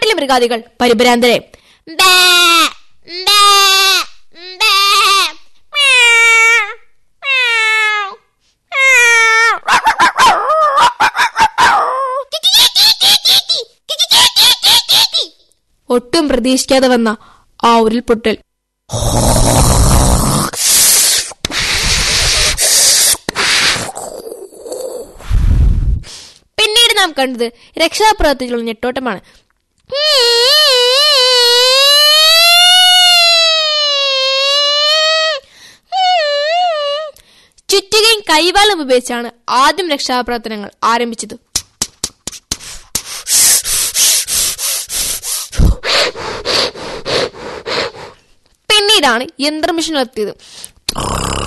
നാട്ടിലെ മൃഗാദികൾ പരിഭ്രാന്തരെ ബേ, ബേ, ബേ, മ്യാവ്, മ്യാവ്, മ്യാവ്. ഒട്ടും പ്രതീക്ഷിക്കാതെ വന്ന ആ ഉരുൾപൊട്ടൽ പിന്നീട് നാം കണ്ടത് രക്ഷാപ്രവർത്തനത്തിലുള്ള ഞെട്ടോട്ടമാണ് ചുറ്റുകയും കൈവാളും ഉപയോഗിച്ചാണ് ആദ്യം രക്ഷാപ്രവർത്തനങ്ങൾ ആരംഭിച്ചത് പിന്നീടാണ് യന്ത്രമിഷൻ എത്തിയത്